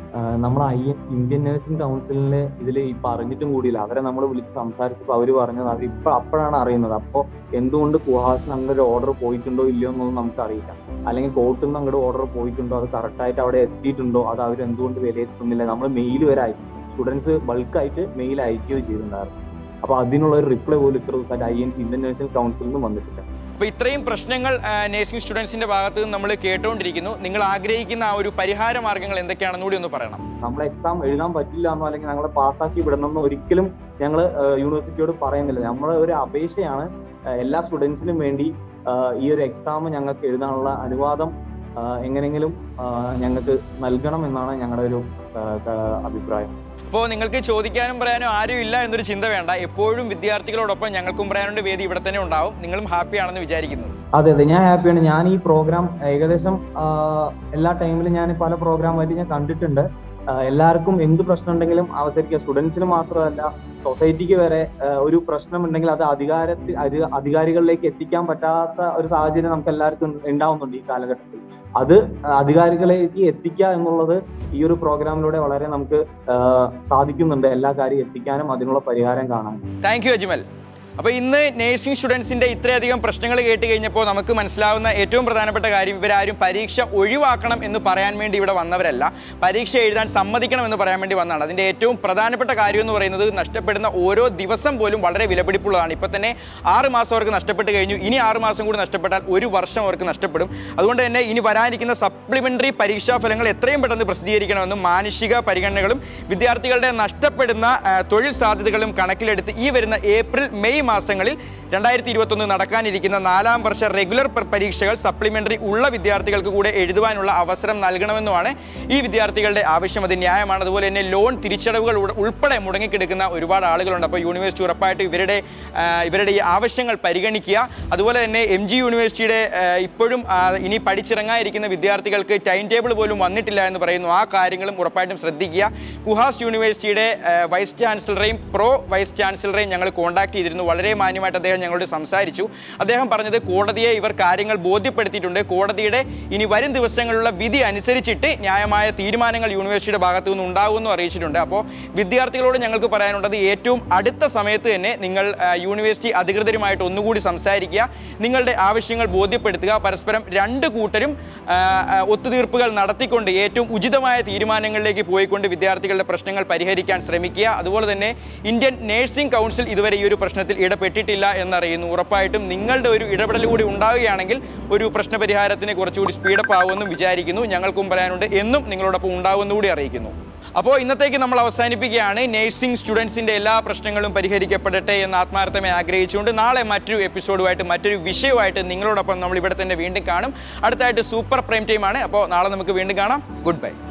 നമ്മുടെ ഐ ഇന്ത്യൻ നഴ്സിംഗ് കൗൺസിലിന് ഇതിൽ ഇപ്പൊ അറിഞ്ഞിട്ടും കൂടിയില്ല അവരെ നമ്മൾ വിളിച്ച് സംസാരിച്ചപ്പോൾ അവർ പറഞ്ഞത് അവർ ഇപ്പൊ അപ്പോഴാണ് അറിയുന്നത് അപ്പോൾ എന്തുകൊണ്ട് കുഹാസിന് അങ്ങനെ ഒരു ഓർഡർ പോയിട്ടുണ്ടോ ഇല്ലയോ എന്നൊന്നും നമുക്ക് അറിയില്ല അല്ലെങ്കിൽ കോർട്ടിൽ നിന്ന് അങ്ങോട്ട് ഓർഡർ പോയിട്ടുണ്ടോ അത് കറക്റ്റ് ആയിട്ട് അവിടെ എത്തിയിട്ടുണ്ടോ അത് അവർ എന്തുകൊണ്ട് വിലയിരുത്തുന്നില്ല നമ്മൾ മെയിൽ വരെ അയച്ചു സ്റ്റുഡൻസ് ബൾക്കായിട്ട് മെയിൽ അയക്കുകയും ചെയ്തിട്ടുണ്ടായിരുന്നു അപ്പൊ അതിനുള്ള ഒരു റിപ്ലൈ പോലും ഇത്ര ദിവസമായിട്ട് ഐ എൻ ഇന്ത്യൻ നഴ്സിംഗ് കൗൺസിലിൽ നിന്ന് വന്നിട്ടില്ല അപ്പോൾ ഇത്രയും പ്രശ്നങ്ങൾ നേഴ്സിംഗ് സ്റ്റുഡൻസിന്റെ ഭാഗത്ത് നിന്ന് നമ്മൾ കേട്ടുകൊണ്ടിരിക്കുന്നു നിങ്ങൾ ആഗ്രഹിക്കുന്ന ആ ഒരു പരിഹാര മാർഗങ്ങൾ എന്തൊക്കെയാണെന്ന് കൂടി ഒന്ന് പറയണം നമ്മളെ എക്സാം എഴുതാൻ പറ്റില്ല എന്നോ അല്ലെങ്കിൽ ഞങ്ങളെ പാസ്സാക്കി വിടണം എന്നോ ഒരിക്കലും ഞങ്ങൾ യൂണിവേഴ്സിറ്റിയോട് പറയുന്നില്ല നമ്മളെ ഒരു അപേക്ഷയാണ് ആ, എല്ലാ സ്റ്റുഡൻസിനും വേണ്ടി ആ, ഈ ഒരു എക്സാം ഞങ്ങൾക്ക് എഴുതാനുള്ള അനുവാദം ആ, എങ്ങനെയെങ്കിലും ആ, ഞങ്ങൾക്ക് നൽകണം എന്നാണ് ഞങ്ങളുടെ ഒരു ആ, ആ, അഭിപ്രായം അപ്പോൾ നിങ്ങൾക്ക് ചോദിക്കാനും പറയാനും ആരും ഇല്ല എന്നൊരു ചിന്ത വേണ്ട എപ്പോഴും വിദ്യാർത്ഥികളോടൊപ്പം ഞങ്ങൾക്കും പറയാനുണ്ട് വേദി ഇവിടെ തന്നെ ഉണ്ടാവും നിങ്ങളും ഹാപ്പിയാണെന്ന് വിചാരിക്കുന്നു അതെ അതെ ഞാൻ ഹാപ്പിയാണ് ഞാൻ ഈ പ്രോഗ്രാം ഏകദേശം ആ, എല്ലാ ടൈമിലും ഞാൻ പല പ്രോഗ്രാമായിട്ട് ഞാൻ കണ്ടിട്ടുണ്ട് ആ, എല്ലാവർക്കും എന്ത് പ്രശ്നം ഉണ്ടെങ്കിലും അവസരിക്കുക സ്റ്റുഡൻസിന് മാത്രമല്ല സൊസൈറ്റിക്ക് വരെ ആ, ഒരു പ്രശ്നം ഉണ്ടെങ്കിൽ അത് അധികാരത്തിൽ അധി- അധികാരികളിലേക്ക് എത്തിക്കാൻ പറ്റാത്ത ഒരു സാഹചര്യം നമുക്ക് എല്ലാവർക്കും ഉണ്ടാവുന്നുണ്ട് ഈ കാലഘട്ടത്തിൽ അത് അധികാരികളിലേക്ക് എത്തിക്കുക എന്നുള്ളത് ഈ ഒരു പ്രോഗ്രാമിലൂടെ വളരെ നമുക്ക് ആ, സാധിക്കുന്നുണ്ട് എല്ലാ കാര്യം എത്തിക്കാനും അതിനുള്ള പരിഹാരം കാണാനും താങ്ക് യു അജ്മൽ അപ്പോൾ ഇന്ന് നേഴ്സിംഗ് സ്റ്റുഡൻസിന്റെ ഇത്രയധികം പ്രശ്നങ്ങൾ കേട്ട് കഴിഞ്ഞപ്പോൾ നമുക്ക് മനസ്സിലാവുന്ന ഏറ്റവും പ്രധാനപ്പെട്ട കാര്യം ഇവരാരും പരീക്ഷ ഒഴിവാക്കണം എന്ന് പറയാൻ വേണ്ടി ഇവിടെ വന്നവരല്ല പരീക്ഷ എഴുതാൻ സമ്മതിക്കണം എന്ന് പറയാൻ വേണ്ടി വന്നതാണ് അതിന്റെ ഏറ്റവും പ്രധാനപ്പെട്ട കാര്യം എന്ന് പറയുന്നത് നഷ്ടപ്പെടുന്ന ഓരോ ദിവസം പോലും വളരെ വിലപിടിപ്പുള്ളതാണ് ഇപ്പൊ തന്നെ ആറ് മാസം അവർക്ക് നഷ്ടപ്പെട്ട് കഴിഞ്ഞു ഇനി ആറ് മാസം കൂടി നഷ്ടപ്പെട്ടാൽ ഒരു വർഷം അവർക്ക് നഷ്ടപ്പെടും അതുകൊണ്ട് തന്നെ ഇനി വരാനിരിക്കുന്ന സപ്ലിമെന്ററി പരീക്ഷാ ഫലങ്ങൾ എത്രയും പെട്ടെന്ന് പ്രസിദ്ധീകരിക്കണമെന്നും മാനുഷിക പരിഗണനകളും വിദ്യാർത്ഥികളുടെ നഷ്ടപ്പെടുന്ന ആ, തൊഴിൽ സാധ്യതകളും കണക്കിലെടുത്ത് ഈ വരുന്ന ഏപ്രിൽ മെയ് മാസങ്ങളിൽ രണ്ടായിരത്തി ഇരുപത്തൊന്ന് നടക്കാനിരിക്കുന്ന നാലാം വർഷ റെഗുലർ പ- പരീക്ഷകൾ സപ്ലിമെന്ററി ഉള്ള വിദ്യാർത്ഥികൾക്ക് കൂടെ എഴുതുവാനുള്ള അവസരം നൽകണമെന്നുമാണ് ഈ വിദ്യാർത്ഥികളുടെ ആവശ്യം അത് ന്യായമാണ് അതുപോലെ തന്നെ ലോൺ തിരിച്ചടവുകൾ ഉൾ- ഉൾപ്പെടെ മുടങ്ങിക്കിടക്കുന്ന ഒരുപാട് ആളുകളുണ്ട് അപ്പോൾ യൂണിവേഴ്സിറ്റി ഉറപ്പായിട്ട് ഇവരുടെ ആ, ഇവരുടെ ഈ ആവശ്യങ്ങൾ പരിഗണിക്കുക അതുപോലെ തന്നെ എം ജി യൂണിവേഴ്സിറ്റിയുടെ ആ, ഇപ്പോഴും ആ, ഇനി പഠിച്ചിറങ്ങാതിരിക്കുന്ന വിദ്യാർത്ഥികൾക്ക് ടൈം ടേബിൾ പോലും വന്നിട്ടില്ല എന്ന് പറയുന്നു ആ കാര്യങ്ങളും ഉറപ്പായിട്ടും ശ്രദ്ധിക്കുക കുഹാസ് യൂണിവേഴ്സിറ്റിയുടെ ആ, വൈസ് ചാൻസലറേയും പ്രോ വൈസ് ചാൻസലറേയും ഞങ്ങൾ കോൺടാക്ട് ചെയ്തിരുന്നു വളരെ മാന്യമായിട്ട് അദ്ദേഹം ഞങ്ങളോട് സംസാരിച്ചു അദ്ദേഹം പറഞ്ഞത് കോടതിയെ ഇവർ കാര്യങ്ങൾ ബോധ്യപ്പെടുത്തിയിട്ടുണ്ട് കോടതിയുടെ ഇനി വരും ദിവസങ്ങളിലുള്ള വിധി അനുസരിച്ചിട്ട് ന്യായമായ തീരുമാനങ്ങൾ യൂണിവേഴ്സിറ്റിയുടെ ഭാഗത്തു നിന്ന് ഉണ്ടാകുമെന്നും അറിയിച്ചിട്ടുണ്ട് അപ്പോൾ വിദ്യാർത്ഥികളോട് ഞങ്ങൾക്ക് പറയാനുള്ളത് ഏറ്റവും അടുത്ത സമയത്ത് തന്നെ നിങ്ങൾ ആ, യൂണിവേഴ്സിറ്റി അധികൃതരുമായിട്ട് ഒന്നുകൂടി സംസാരിക്കുക നിങ്ങളുടെ ആവശ്യങ്ങൾ ബോധ്യപ്പെടുത്തുക പരസ്പരം രണ്ട് കൂട്ടരും ആ, ആ, ഒത്തുതീർപ്പുകൾ നടത്തിക്കൊണ്ട് ഏറ്റവും ഉചിതമായ തീരുമാനങ്ങളിലേക്ക് പോയിക്കൊണ്ട് വിദ്യാർത്ഥികളുടെ പ്രശ്നങ്ങൾ പരിഹരിക്കാൻ ശ്രമിക്കുക അതുപോലെ തന്നെ ഇന്ത്യൻ നേഴ്സിംഗ് കൗൺസിൽ ഇതുവരെ ഈ ഒരു പ്രശ്നത്തിൽ ഇടപെട്ടിട്ടില്ല എന്നറിയുന്നു ഉറപ്പായിട്ടും നിങ്ങളുടെ ഒരു ഇടപെടൽ കൂടി ഉണ്ടാവുകയാണെങ്കിൽ ഒരു പ്രശ്നപരിഹാരത്തിന് കുറച്ചുകൂടി സ്പീഡപ്പ് ആവുമെന്നും വിചാരിക്കുന്നു ഞങ്ങൾക്കും പറയാനുണ്ട് എന്നും നിങ്ങളോടൊപ്പം ഉണ്ടാവുമെന്ന് കൂടി അറിയിക്കുന്നു അപ്പോൾ ഇന്നത്തേക്ക് നമ്മൾ അവസാനിപ്പിക്കുകയാണ് നേഴ്സിംഗ് സ്റ്റുഡൻസിന്റെ എല്ലാ പ്രശ്നങ്ങളും പരിഹരിക്കപ്പെടട്ടെ എന്ന് ആത്മാർത്ഥമായി ആഗ്രഹിച്ചുകൊണ്ട് നാളെ മറ്റൊരു എപ്പിസോഡുമായിട്ട് മറ്റൊരു വിഷയവുമായിട്ട് നിങ്ങളോടൊപ്പം നമ്മൾ ഇവിടെ തന്നെ വീണ്ടും കാണും അടുത്തായിട്ട് സൂപ്പർ പ്രൈം ടൈം ആണ് അപ്പോൾ നാളെ നമുക്ക് വീണ്ടും കാണാം ഗുഡ് ബൈ